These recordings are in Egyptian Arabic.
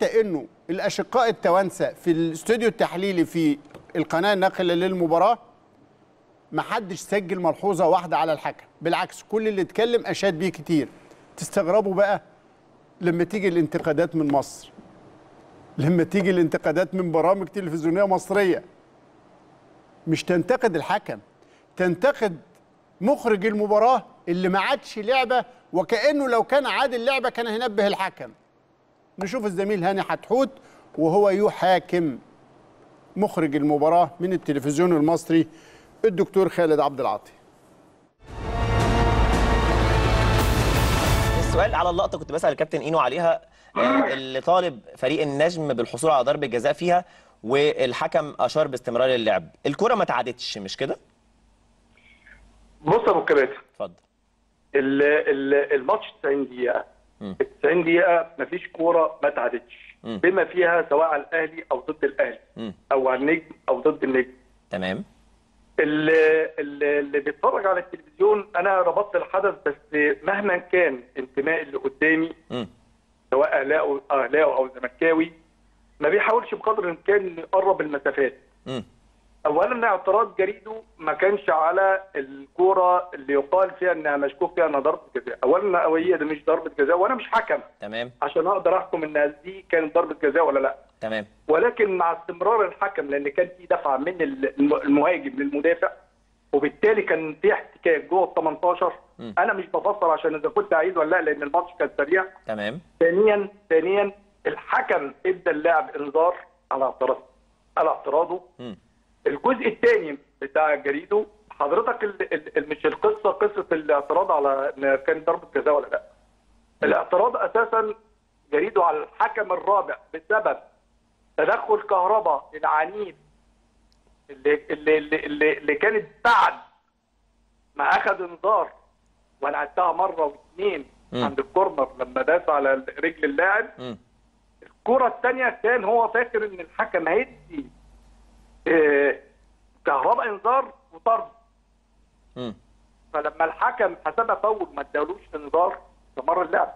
حتى انه الاشقاء التوانسه في الاستوديو التحليلي في القناه الناقله للمباراه ما حدش سجل ملحوظه واحده على الحكم بالعكس كل اللي اتكلم اشاد بيه كتير تستغربوا بقى لما تيجي الانتقادات من مصر لما تيجي الانتقادات من برامج تلفزيونيه مصريه مش تنتقد الحكم تنتقد مخرج المباراه اللي ما عادش لعبه وكانه لو كان عاد اللعبه كان هينبه الحكم نشوف الزميل هاني حتحوت وهو يحاكم مخرج المباراه من التلفزيون المصري الدكتور خالد عبد العاطي السؤال على اللقطه كنت بسال الكابتن اينو عليها آه، اللي طالب فريق النجم بالحصول على ضربه جزاء فيها والحكم اشار باستمرار اللعب الكره ما اتعادتش مش كده بص يا ابو كباتن اتفضل ال- ال- الماتش 90 دقيقة مم. 90 دقيقة مفيش كورة ما اتعادتش مم. بما فيها سواء على الأهلي أو ضد الأهلي مم. أو على النجم أو ضد النجم تمام اللي, اللي اللي بيتفرج على التلفزيون أنا ربطت الحدث بس مهما كان انتماء اللي قدامي مم. سواء أهلاوي أهلاوي أو زملكاوي ما بيحاولش بقدر الإمكان يقرب المسافات مم. اولا اعتراض جريده ما كانش على الكوره اللي يقال فيها انها مشكوك فيها انها ضربه جزاء اولا هي دي مش ضربه جزاء وانا مش حكم تمام عشان اقدر احكم ان دي كانت ضربه جزاء ولا لا تمام ولكن مع استمرار الحكم لان كان في دفعه من الم- المهاجم للمدافع وبالتالي كان في احتكاك جوه ال 18 مم. انا مش بفسر عشان اذا كنت اعيد ولا لا لان الماتش كان سريع تمام ثانيا ثانيا الحكم ادى اللاعب انذار على اعتراض على اعتراضه مم. الجزء الثاني بتاع جريده حضرتك ال ال ال مش القصه قصه الاعتراض على ان كان ضربه جزاء ولا لا الاعتراض اساسا جريده على الحكم الرابع بسبب تدخل كهرباء العنيد اللي اللي اللي, اللي, اللي كانت بعد ما اخذ انذار وانا عدتها مره واثنين مم. عند الكورنر لما داس على رجل اللاعب مم. الكرة الثانية كان هو فاكر ان الحكم هيدي آه، كهرباء انذار وطرد مم. فلما الحكم حسبها فاول ما ادالوش انذار استمر اللعب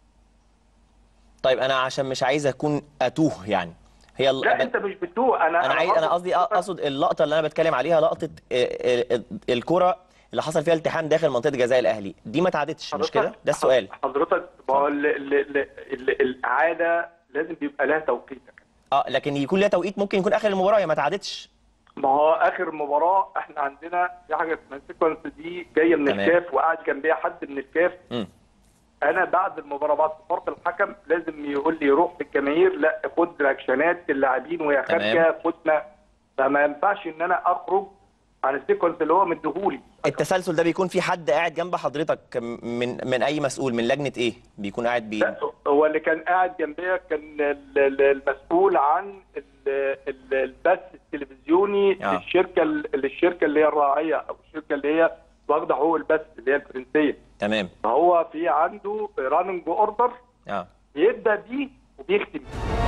طيب انا عشان مش عايز اكون اتوه يعني هي ال- لا انت مش بتوه انا انا عايز انا قصدي اقصد اللقطه اللي انا بتكلم عليها لقطه آه، آه، آه، الكره اللي حصل فيها التحام داخل منطقه جزاء الاهلي دي ما اتعادتش مش كده ده السؤال حضرتك ما هو ال- ال- ال- ال- الاعاده لازم بيبقى لها توقيت اه لكن يكون ليها توقيت ممكن يكون اخر المباراه هي ما اتعادتش ما هو اخر مباراه احنا عندنا في حاجه اسمها السيكونس دي جايه من تمام. الكاف وقاعد جنبيها حد من الكاف مم. انا بعد المباراه بعد صفاره الحكم لازم يقول لي روح للجماهير لا خد رياكشنات اللاعبين وهي تمام. خارجه خدنا فما ينفعش ان انا اخرج عن السيكونس اللي هو مديهولي التسلسل ده بيكون في حد قاعد جنب حضرتك من من اي مسؤول من لجنه ايه بيكون قاعد بي لا هو اللي كان قاعد جنبيا كان ال- ال- المسؤول عن ال- ال- البث التلفزيوني آه. للشركه ال- للشركه اللي هي الراعيه او الشركه اللي هي واخده حقوق البث اللي هي الفرنسيه تمام فهو في عنده راننج اوردر اه بيبدا بيه وبيختم بيه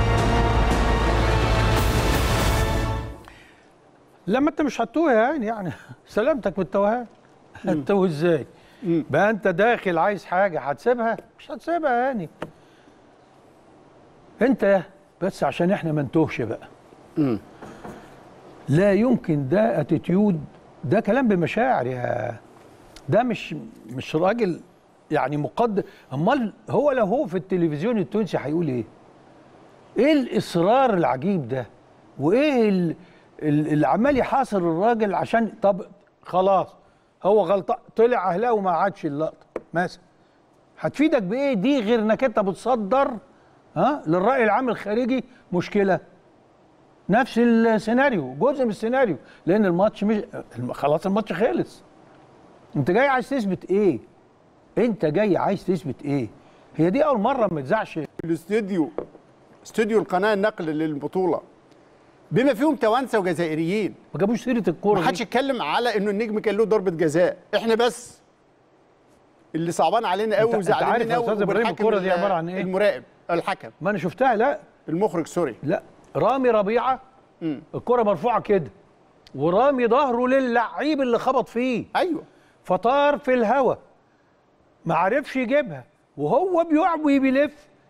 لما انت مش هتوه يعني يعني سلامتك من التوهان هتوه ازاي بقى انت داخل عايز حاجه هتسيبها مش هتسيبها يعني انت بس عشان احنا ما نتوهش بقى لا يمكن ده اتيتيود ده كلام بمشاعر يا ده مش مش راجل يعني مقدر امال هو لو هو في التلفزيون التونسي هيقول ايه ايه الاصرار العجيب ده وايه ال- ال- اللي عمال يحاصر الراجل عشان طب خلاص هو غلطان طلع اهلاوي وما عادش اللقطه مثلا هتفيدك بايه دي غير انك انت بتصدر ها للراي العام الخارجي مشكله نفس السيناريو جزء من السيناريو لان الماتش مش الم- خلاص الماتش خلص انت جاي عايز تثبت ايه انت جاي عايز تثبت ايه هي دي اول مره ما تزعش الاستوديو استوديو القناه النقل للبطوله بما فيهم توانسه وجزائريين ما جابوش سيره الكوره ما دي. حدش يتكلم على انه النجم كان له ضربه جزاء احنا بس اللي صعبان علينا قوي أنت- أنت عارف وزعلانين يا قوي أستاذ إبراهيم والحكم الكرة دي ال- عبارة عن إيه؟ المراقب الحكم ما انا شفتها لا المخرج سوري لا رامي ربيعه الكره مرفوعه كده ورامي ظهره للعيب اللي خبط فيه ايوه فطار في الهوا ما عرفش يجيبها وهو بيعوي بيلف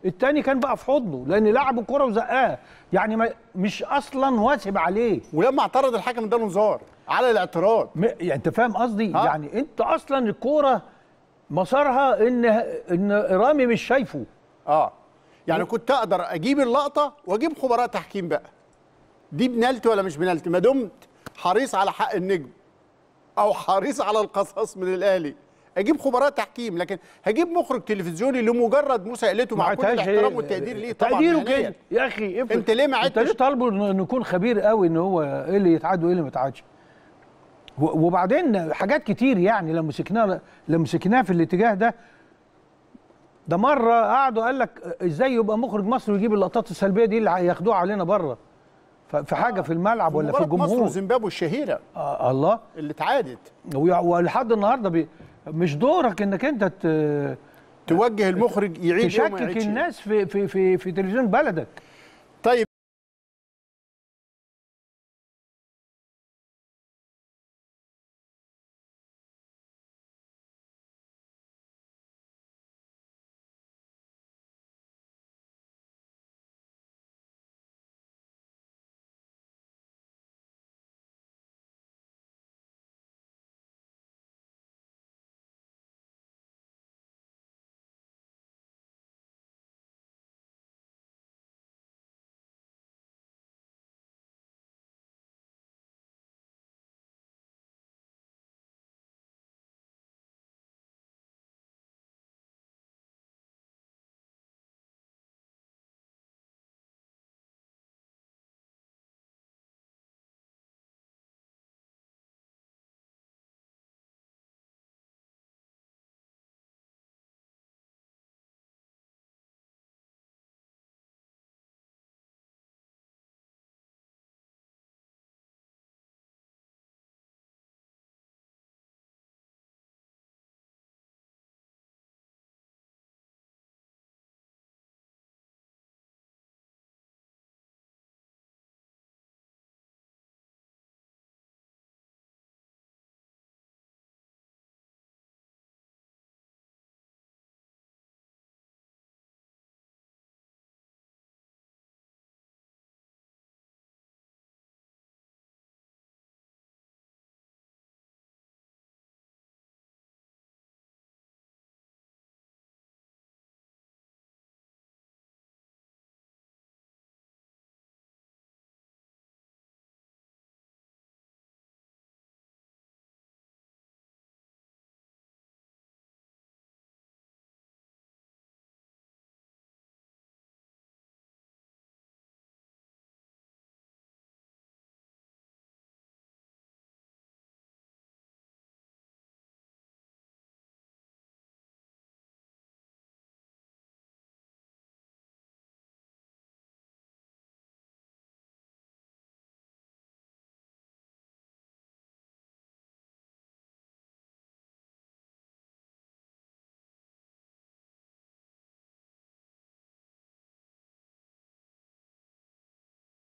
التاني كان بقى في حضنه لان لعب الكره وزقها يعني ما مش اصلا واسب عليه ولما اعترض الحكم اداله انذار على الاعتراض م- يعني انت فاهم قصدي آه. يعني انت اصلا الكوره مسارها ان ان رامي مش شايفه اه يعني كنت اقدر اجيب اللقطه واجيب خبراء تحكيم بقى دي بنالتي ولا مش بنالتي ما دمت حريص على حق النجم او حريص على القصاص من الاهلي اجيب خبراء تحكيم لكن هجيب مخرج تلفزيوني لمجرد مساءلته مع كل عتاش الاحترام إيه؟ والتقدير ليه طبعا تقديره مهنياً. كده يا اخي افرض انت ليه ما انت ليه عدتش طالبه انه إنه يكون خبير قوي ان هو ايه اللي يتعاد وايه اللي ما يتعادش و- وبعدين حاجات كتير يعني لما مسكناها لما مسكناها في الاتجاه ده ده مره قعدوا قال لك ازاي يبقى مخرج مصر ويجيب اللقطات السلبيه دي اللي هياخدوها علينا بره ف- في حاجه في الملعب ولا في مباراة مصر الجمهور وزيمبابوي الشهيره آه الله اللي اتعادت ويع- ولحد النهارده بي مش دورك انك انت ت- توجه المخرج يعيد يوم ما تشكك يعيدش. الناس في في في في تلفزيون بلدك